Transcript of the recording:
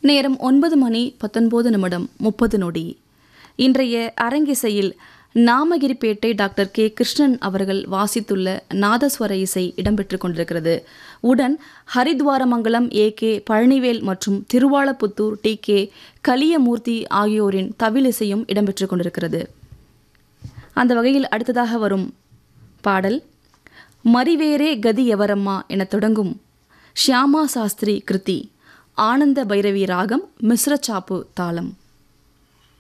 நேரம் ஒன்பது மணி பத்தொன்பது நிமிடம் முப்பது நொடி இன்றைய அரங்கிசையில் நாமகிரிப்பேட்டை டாக்டர் கே கிருஷ்ணன் அவர்கள் வாசித்துள்ள நாதஸ்வர இசை இடம்பெற்றுக் கொண்டிருக்கிறது உடன் ஹரித்வாரமங்கலம் ஏ கே பழனிவேல் மற்றும் திருவாளப்புத்தூர் டி கே கலியமூர்த்தி ஆகியோரின் தவில் இசையும் இடம்பெற்றுக் கொண்டிருக்கிறது அந்த வகையில் அடுத்ததாக வரும் பாடல் மறிவேரே கதி எவரம்மா என தொடங்கும் ஷியாமா சாஸ்திரி கிருதி ஆனந்த பைரவி ராகம் மிஸ்ர சாப்பு தாளம்